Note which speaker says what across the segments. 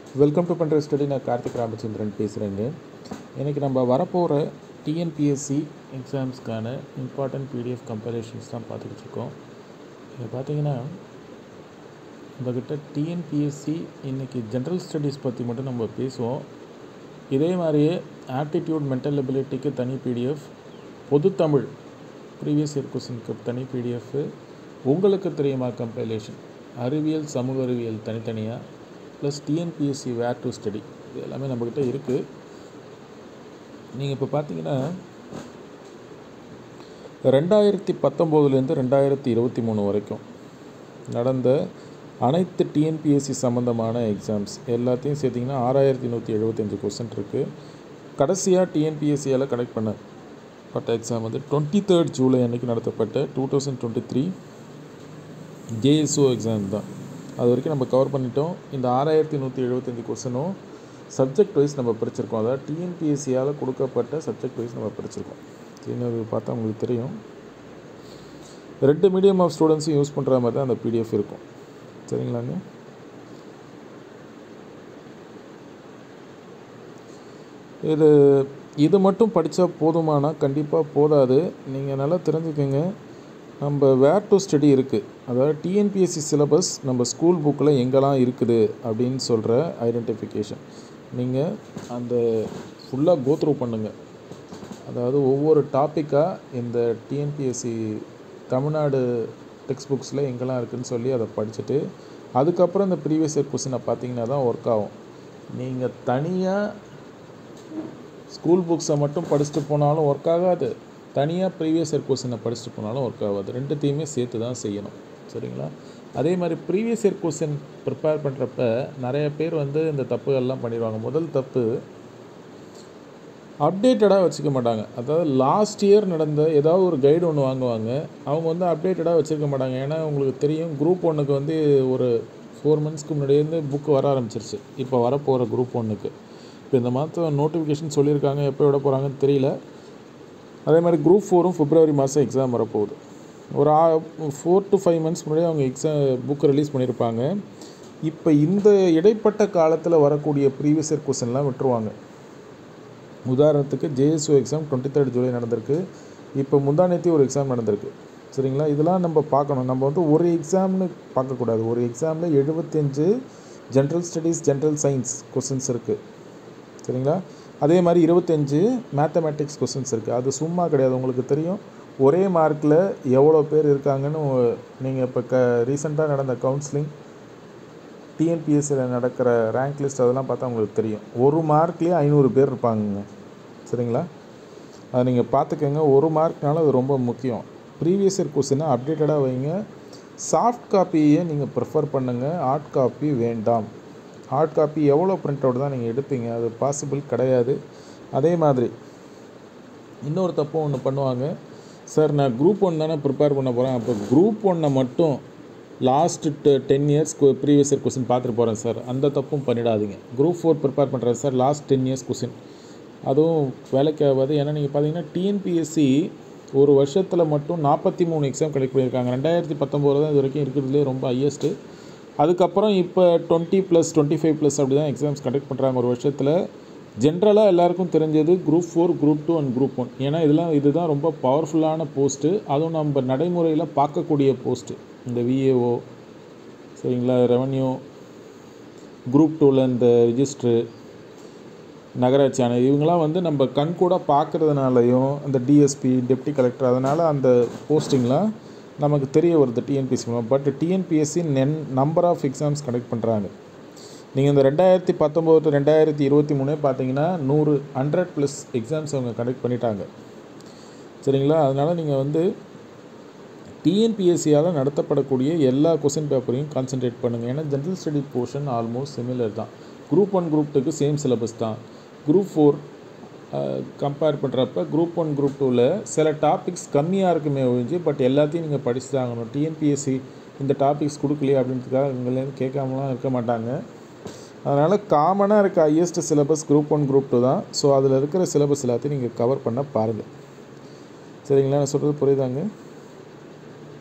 Speaker 1: welcome to பண்ணுற study நான் கார்த்திக் ராமச்சந்திரன் பேசுகிறேங்க இன்றைக்கி நம்ம வரப்போகிற டிஎன்பிஎஸ்சி எக்ஸாம்ஸ்க்கான இம்பார்ட்டன்ட் பிடிஎஃப் கம்பைலேஷன்ஸ் தான் பார்த்துக்கிட்டு இருக்கோம் இதை பார்த்தீங்கன்னா நம்மக்கிட்ட டிஎன்பிஎஸ்சி இன்றைக்கி ஜென்ரல் ஸ்டடீஸ் பற்றி மட்டும் நம்ம பேசுவோம் இதே மாதிரியே ஆப்டிடியூட் மென்டல் எபிலிட்டிக்கு தனி பிடிஎஃப் பொதுத்தமிழ் ப்ரீவியஸ் இயர் கொஸ்டினுக்கு தனி பிடிஎஃப் உங்களுக்கு தெரியுமா கம்பைலேஷன் அறிவியல் சமூக அறிவியல் தனித்தனியாக plus TNPSC where to study இது எல்லாமே நம்மக்கிட்ட இருக்குது நீங்கள் இப்போ பார்த்தீங்கன்னா ரெண்டாயிரத்தி பத்தொம்போதுலேருந்து ரெண்டாயிரத்தி இருபத்தி மூணு வரைக்கும் நடந்த அனைத்து டிஎன்பிஎஸ்சி சம்மந்தமான எக்ஸாம்ஸ் எல்லாத்தையும் சேர்த்திங்கன்னா ஆறாயிரத்தி நூற்றி எழுபத்தஞ்சு கொஸ்டின் இருக்குது கடைசியாக டிஎன்பிஎஸ்சியால் கனெக்ட் பண்ணப்பட்ட எக்ஸாம் வந்து டுவெண்ட்டி தேர்ட் ஜூலை அன்றைக்கி நடத்தப்பட்ட two thousand twenty three JSO exam தான் அது வரைக்கும் நம்ம கவர் பண்ணிட்டோம் இந்த ஆறாயிரத்தி நூற்றி எழுபத்தஞ்சு கொஸ்டினும் சப்ஜெக்ட் வைஸ் நம்ம பிரிச்சிருக்கோம் அதாவது டிஎன்பிஎஸ்சியால் கொடுக்கப்பட்ட சப்ஜெக்ட் வைஸ் நம்ம பிரிச்சிருக்கோம் சரிங்களா அது பார்த்தா உங்களுக்கு தெரியும் ரெண்டு மீடியம் ஆஃப் ஸ்டூடெண்ட்ஸும் யூஸ் பண்ணுற மாதிரி தான் அந்த பிடிஎஃப் இருக்கும் சரிங்களாங்க இது இது மட்டும் படித்தா போதுமானா கண்டிப்பாக போதாது நீங்கள் நல்லா தெரிஞ்சுக்கோங்க நம்ம வேர் டு ஸ்டடி இருக்குது அதாவது டிஎன்பிஎஸ்சி சிலபஸ் நம்ம ஸ்கூல் புக்கில் எங்கெல்லாம் இருக்குது அப்படின்னு சொல்கிற ஐடென்டிஃபிகேஷன் நீங்கள் அந்த ஃபுல்லாக கோத்ரூ பண்ணுங்கள் அதாவது ஒவ்வொரு டாப்பிக்காக இந்த டிஎன்பிஎஸ்சி தமிழ்நாடு டெக்ஸ்ட் புக்ஸில் எங்கெல்லாம் இருக்குதுன்னு சொல்லி அதை படிச்சுட்டு அதுக்கப்புறம் இந்த ப்ரீவியஸ் இயர் கொஸ்டினை பார்த்தீங்கன்னா தான் ஒர்க் ஆகும் நீங்கள் தனியாக ஸ்கூல் புக்ஸை மட்டும் படிச்சுட்டு போனாலும் ஒர்க் ஆகாது தனியாக ப்ரீவியஸ் இயர் கொஸ்டினை படிச்சுட்டு போனாலும் ஒர்க் ஆகாது ரெண்டுத்தையுமே சேர்த்து தான் செய்யணும் சரிங்களா அதே மாதிரி ப்ரீவியஸ் இயர் கொஸ்டின் ப்ரிப்பேர் பண்ணுறப்ப நிறைய பேர் வந்து இந்த தப்புகள்லாம் பண்ணிடுவாங்க முதல் தப்பு அப்டேட்டடாக வச்சுக்க மாட்டாங்க அதாவது லாஸ்ட் இயர் நடந்த ஏதாவது ஒரு கைடு ஒன்று வாங்குவாங்க அவங்க வந்து அப்டேட்டடாக வச்சுருக்க மாட்டாங்க ஏன்னா உங்களுக்கு தெரியும் குரூப் ஒன்றுக்கு வந்து ஒரு ஃபோர் மந்த்ஸ்க்கு முன்னாடியே புக்கு வர ஆரம்பிச்சிருச்சு இப்போ வரப்போகிற குரூப் ஒன்றுக்கு இப்போ இந்த மாதம் நோட்டிஃபிகேஷன் சொல்லியிருக்காங்க எப்போ விட போகிறாங்கன்னு தெரியல அதே மாதிரி குரூப் ஃபோரும் பிப்ரவரி மாதம் எக்ஸாம் வரப்போகுது ஒரு ஃபோர் டு ஃபைவ் மந்த்ஸ் முன்னாடி அவங்க எக்ஸாம் புக் ரிலீஸ் பண்ணியிருப்பாங்க இப்போ இந்த இடைப்பட்ட காலத்தில் வரக்கூடிய ப்ரீவியஸ் இயர் கொஸ்டின்லாம் விட்டுருவாங்க உதாரணத்துக்கு JSO exam twenty third July நடந்திருக்கு இப்போ முந்தானேத்தி ஒரு எக்ஸாம் நடந்திருக்கு சரிங்களா இதெல்லாம் நம்ம பார்க்கணும் நம்ம வந்து ஒரு எக்ஸாம்னு பார்க்கக்கூடாது ஒரு எக்ஸாமில் எழுபத்தஞ்சு general studies general science questions இருக்குது சரிங்களா அதே மாதிரி இருபத்தஞ்சு மேத்தமேட்டிக்ஸ் கொஸ்டின்ஸ் இருக்குது அது சும்மா கிடையாது உங்களுக்கு தெரியும் ஒரே மார்க்கில் எவ்வளோ பேர் இருக்காங்கன்னு நீங்கள் இப்போ க ரீசெண்டாக நடந்த கவுன்சிலிங் டிஎன்பிஎஸ்சியில் நடக்கிற ரேங்க் லிஸ்ட் அதெல்லாம் பார்த்தா உங்களுக்கு தெரியும் ஒரு மார்க்லேயே ஐநூறு பேர் இருப்பாங்கங்க சரிங்களா அதை நீங்கள் பார்த்துக்கோங்க ஒரு மார்க்னால அது ரொம்ப முக்கியம் ப்ரீவியஸ் இயர் கொஸ்டினை அப்டேட்டடாக வைங்க சாஃப்ட் காப்பியை நீங்கள் ப்ரிஃபர் பண்ணுங்கள் ஹார்ட் காப்பி வேண்டாம் ஹார்ட் காப்பி எவ்வளோ பிரிண்ட் அவுட் தான் நீங்கள் எடுப்பீங்க அது பாசிபிள் கிடையாது அதே மாதிரி இன்னொரு தப்பு ஒன்று பண்ணுவாங்க சார் நான் குரூப் ஒன் தானே ப்ரிப்பேர் பண்ண போகிறேன் அப்போ குரூப் ஒன்னை மட்டும் last ten years previous year question பார்த்துட்டு போகிறேன் சார் அந்த தப்பும் பண்ணிடாதீங்க குரூப் ஃபோர் ப்ரிப்பேர் பண்ணுறேன் sir last ten years question அதுவும் வேலைக்கு ஆகாது ஏன்னா நீங்கள் பார்த்தீங்கன்னா டிஎன்பிஎஸ்சி ஒரு வருஷத்தில் மட்டும் நாற்பத்தி மூணு எக்ஸாம் கலெக்ட் பண்ணியிருக்காங்க ரெண்டாயிரத்தி பத்தொம்போது தான் இது வரைக்கும் இருக்கிறதுலே ரொம்ப ஹையஸ்ட்டு அதுக்கப்புறம் இப்போ twenty plus twenty five plus அப்படி தான் எக்ஸாம்ஸ் கண்டக்ட் பண்ணுறாங்க ஒரு வருஷத்தில் ஜென்ரலாக எல்லாருக்கும் தெரிஞ்சது group four group two and group one ஏன்னா இதெல்லாம் இதுதான் ரொம்ப பவர்ஃபுல்லான போஸ்ட்டு அதுவும் நம்ம நடைமுறையில் பார்க்கக்கூடிய போஸ்ட்டு இந்த விஏஓ சரிங்களா ரெவன்யூ குரூப் டூவில் இந்த ரிஜிஸ்ட்ரு நகராட்சி ஆணையம் இவங்களாம் வந்து நம்ம கண் கூட பார்க்குறதுனாலையும் அந்த டிஎஸ்பி டெப்டி கலெக்டர் அதனால் அந்த போஸ்டிங்லாம் நமக்கு தெரிய வருது டிஎன்பிஎஸ்சி மூலம் பட் டிஎன்பிஎஸ்சி நென் நம்பர் ஆஃப் எக்ஸாம்ஸ் கண்டக்ட் பண்ணுறாங்க நீங்கள் இந்த ரெண்டாயிரத்தி பத்தொம்போது டு ரெண்டாயிரத்தி இருபத்தி மூணே பார்த்தீங்கன்னா நூறு ஹண்ட்ரட் ப்ளஸ் எக்ஸாம்ஸ் அவங்க கண்டக்ட் பண்ணிட்டாங்க சரிங்களா அதனால் நீங்கள் வந்து டிஎன்பிஎஸ்சியால் நடத்தப்படக்கூடிய எல்லா கொஸ்டின் பேப்பரையும் கான்சென்ட்ரேட் பண்ணுங்கள் ஏன்னா general study portion almost similar தான் குரூப் ஒன் குரூப் டூக்கு சேம் சிலபஸ் தான் குரூப் ஃபோர் கம்பேர் பண்ணுறப்ப குரூப் ஒன் குரூப் டூவில் சில டாபிக்ஸ் கம்மியாக இருக்குமே ஒழிஞ்சு பட் எல்லாத்தையும் நீங்கள் படிச்சு தான் ஆகணும் டிஎன்பிஎஸ்சி இந்த டாபிக்ஸ் கொடுக்கலையே அப்படின்றதுக்காக இவங்களேருந்து கேட்காமலாம் இருக்க மாட்டாங்க அதனால் காமனாக இருக்க highest syllabus group one group two தான் ஸோ அதில் இருக்கிற சிலபஸ் எல்லாத்தையும் நீங்கள் கவர் பண்ண பாருங்கள் சரிங்களா நான் சொல்கிறது புரியுதாங்க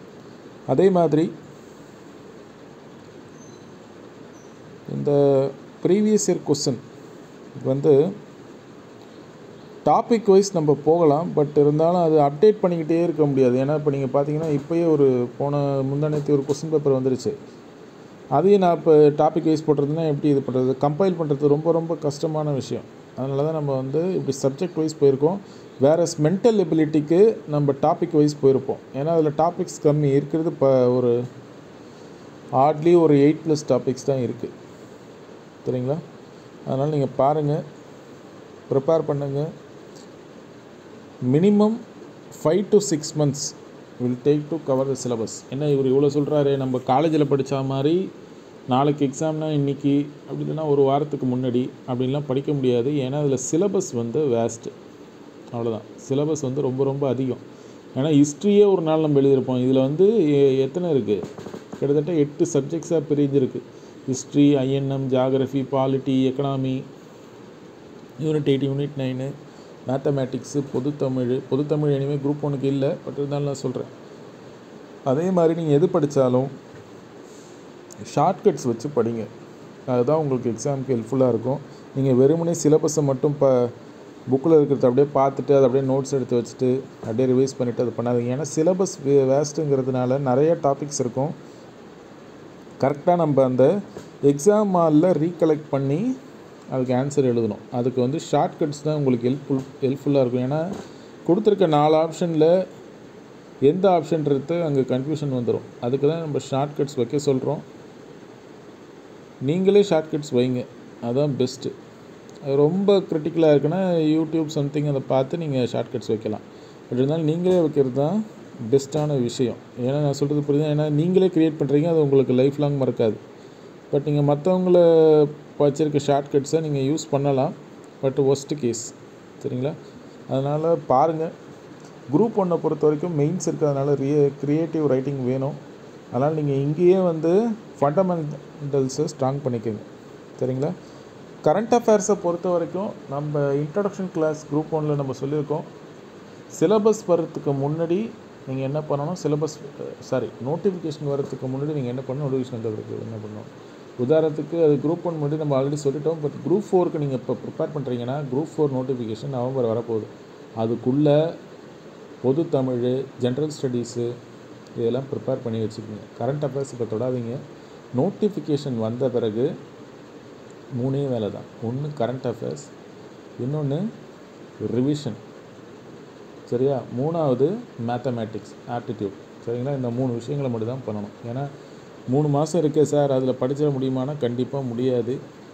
Speaker 1: அதே மாதிரி இந்த ப்ரீவியஸ் இயர் கொஸ்டின் வந்து டாபிக் வைஸ் நம்ம போகலாம் பட் இருந்தாலும் அது அப்டேட் பண்ணிக்கிட்டே இருக்க முடியாது ஏன்னா இப்போ நீங்கள் பார்த்தீங்கன்னா இப்போயே ஒரு போன முந்தானத்து ஒரு கொஸ்டின் பேப்பர் வந்துருச்சு அதையும் நான் இப்போ டாபிக் வைஸ் போட்டிருந்தேன்னா எப்படி இது பண்ணுறது கம்பைல் பண்ணுறது ரொம்ப ரொம்ப கஷ்டமான விஷயம் அதனால தான் நம்ம வந்து இப்படி சப்ஜெக்ட் வைஸ் போயிருக்கோம் வேறு மென்டல் எபிலிட்டிக்கு நம்ம டாபிக் வைஸ் போயிருப்போம் ஏன்னா அதில் டாபிக்ஸ் கம்மி இருக்கிறது இப்போ ஒரு ஹார்ட்லி ஒரு எயிட் ப்ளஸ் டாபிக்ஸ் தான் இருக்குது சரிங்களா அதனால் நீங்கள் பாருங்கள் ப்ரிப்பேர் பண்ணுங்கள் minimum five to six months will take to cover the syllabus என்ன இவர் இவ்வளோ சொல்கிறாரு நம்ம காலேஜில் படித்த மாதிரி நாளைக்கு எக்ஸாம்னா இன்றைக்கி அப்படி இல்லைன்னா ஒரு வாரத்துக்கு முன்னாடி அப்படின்லாம் படிக்க முடியாது ஏன்னா அதில் சிலபஸ் வந்து வேஸ்ட்டு அவ்வளோதான் சிலபஸ் வந்து ரொம்ப ரொம்ப அதிகம் ஏன்னா ஹிஸ்ட்ரியே ஒரு நாள் நம்ம எழுதியிருப்போம் இதில் வந்து எ- எத்தனை இருக்குது கிட்டத்தட்ட எட்டு சப்ஜெக்ட்ஸாக பிரிஞ்சிருக்கு history INM geography polity economy unit eight unit nine mathematics பொதுத்தமிழ் பொதுத்தமிழ் இனிமேல் குரூப் ஒன்றுக்கு இல்லை பட் இருந்தாலும் நான் சொல்கிறேன் அதே மாதிரி நீங்கள் எது படித்தாலும் ஷார்ட்கட்ஸ் வச்சு படிங்க அதுதான் உங்களுக்கு எக்ஸாமுக்கு ஹெல்ப்ஃபுல்லாக இருக்கும் நீங்கள் வெறுமனே சிலபஸை மட்டும் இப்போ புக்கில் இருக்கிறத அப்படியே பார்த்துட்டு அதை அப்படியே நோட்ஸ் எடுத்து வச்சுட்டு அப்படியே ரிவைஸ் பண்ணிவிட்டு அது பண்ணாதீங்க ஏன்னா சிலபஸ் வேஸ்ட்டுங்கிறதுனால நிறைய டாபிக்ஸ் இருக்கும் கரெக்டாக நம்ம அந்த எக்ஸாம் ஹாலில் ரீகலெக்ட் பண்ணி அதுக்கு ஆன்சர் எழுதணும் அதுக்கு வந்து ஷார்ட்கட்ஸ் தான் உங்களுக்கு ஹெல்ப்ஃபுல் ஹெல்ப்ஃபுல்லாக இருக்கும் ஏன்னா கொடுத்துருக்க நாலு ஆப்ஷனில் எந்த ஆப்ஷன்றது அங்கே கன்ஃபியூஷன் வந்துடும் அதுக்கு தான் நம்ம ஷார்ட்கட்ஸ் வைக்க சொல்கிறோம் நீங்களே ஷார்ட்கட்ஸ் வைங்க அதுதான் பெஸ்ட்டு ரொம்ப கிரிட்டிக்கலாக இருக்குன்னா யூடியூப் சம்திங் அதை பார்த்து நீங்கள் ஷார்ட்கட்ஸ் வைக்கலாம் பட் இருந்தாலும் நீங்களே வைக்கிறது தான் பெஸ்ட்டான விஷயம் ஏன்னா நான் சொல்கிறது புரியுது ஏன்னா நீங்களே க்ரியேட் பண்ணுறீங்க அது உங்களுக்கு லைஃப் லாங் மறக்காது பட் நீங்கள் மற்றவங்கள வச்சிருக்க ஷார்ட்கட்ஸை நீங்கள் யூஸ் பண்ணலாம் பட் ஒஸ்ட் கேஸ் சரிங்களா அதனால் பாருங்கள் குரூப் ஒன்றை பொறுத்த வரைக்கும் மெயின்ஸ் இருக்கிறதுனால ரிய க்ரியேட்டிவ் ரைட்டிங் வேணும் அதனால் நீங்கள் இங்கேயே வந்து ஃபண்டமெண்டல்ஸை ஸ்ட்ராங் பண்ணிக்கோங்க சரிங்களா கரண்ட் அஃபேர்ஸை பொறுத்த வரைக்கும் நம்ம இன்ட்ரடக்ஷன் கிளாஸ் குரூப் ஒன்னில் நம்ம சொல்லியிருக்கோம் சிலபஸ் வர்றதுக்கு முன்னாடி நீங்கள் என்ன பண்ணணும் சிலபஸ் சாரி நோட்டிஃபிகேஷன் வர்றதுக்கு முன்னாடி நீங்கள் என்ன பண்ணணும் நோட்டிஃபிகேஷன் வந்ததுக்கு என்ன பண்ணணும் உதாரணத்துக்கு அது குரூப் ஒன் முன்னாடி நம்ம ஆல்ரெடி சொல்லிட்டோம் பட் குரூப் ஃபோருக்கு நீங்கள் இப்போ ப்ரிப்பேர் பண்ணுறீங்கன்னா குரூப் ஃபோர் நோட்டிஃபிகேஷன் நவம்பர் வரப்போகுது அதுக்குள்ளே பொது தமிழ் ஜென்ரல் ஸ்டடீஸு இதெல்லாம் ப்ரிப்பேர் பண்ணி வச்சுக்கோங்க கரண்ட் அஃபேர்ஸ் இப்போ தொடாதீங்க நோட்டிஃபிகேஷன் வந்த பிறகு மூணே வேலை தான் ஒன்று கரண்ட் அஃபேர்ஸ் இன்னொன்று ரிவிஷன் சரியா மூணாவது மேத்தமேட்டிக்ஸ் ஆப்டிடியூட் சரிங்களா இந்த மூணு விஷயங்களை மட்டும் தான் பண்ணணும் ஏன்னா மூணு மாதம் இருக்கே சார் அதில் படிச்சிட முடியுமானா கண்டிப்பாக முடியாது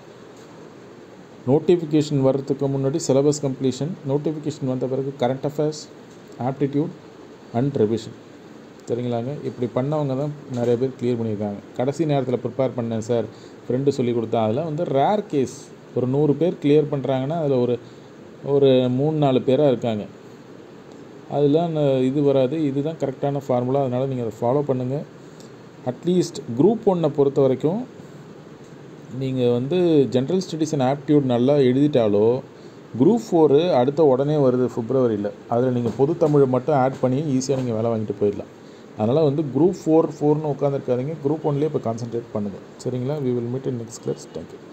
Speaker 1: நோட்டிஃபிகேஷன் வர்றதுக்கு முன்னாடி சிலபஸ் கம்ப்ளீஷன் நோட்டிஃபிகேஷன் வந்த பிறகு current affairs aptitude and revision சரிங்களாங்க இப்படி பண்ணவங்க தான் நிறைய பேர் கிளியர் பண்ணியிருக்காங்க கடைசி நேரத்தில் ப்ரிப்பேர் பண்ணேன் சார் ஃப்ரெண்டு சொல்லி கொடுத்தா அதெல்லாம் வந்து ரேர் கேஸ் ஒரு நூறு பேர் கிளியர் பண்ணுறாங்கன்னா அதில் ஒரு ஒரு மூணு நாலு பேராக இருக்காங்க அதெல்லாம் ந- இது வராது இதுதான் கரெக்டான ஃபார்முலா அதனால் நீங்கள் அதை ஃபாலோ பண்ணுங்கள் அட்லீஸ்ட் குரூப் ஒன்னை பொறுத்த வரைக்கும் நீங்கள் வந்து ஜென்ரல் ஸ்டடீஸ் அண்ட் ஆப்டியூட் நல்லா எழுதிட்டாலோ குரூப் ஃபோரு அடுத்த உடனே வருது பிப்ரவரியில் அதில் நீங்கள் பொது தமிழை மட்டும் ஆட் பண்ணி ஈஸியாக நீங்கள் வேலை வாங்கிட்டு போயிடலாம் அதனால் வந்து குரூப் ஃபோர் ஃபோர்னு உட்காந்துருக்காதீங்க குரூப் ஒன்லேயே இப்போ கான்சென்ட்ரேட் பண்ணுங்கள் சரிங்களா we will meet in next class thank you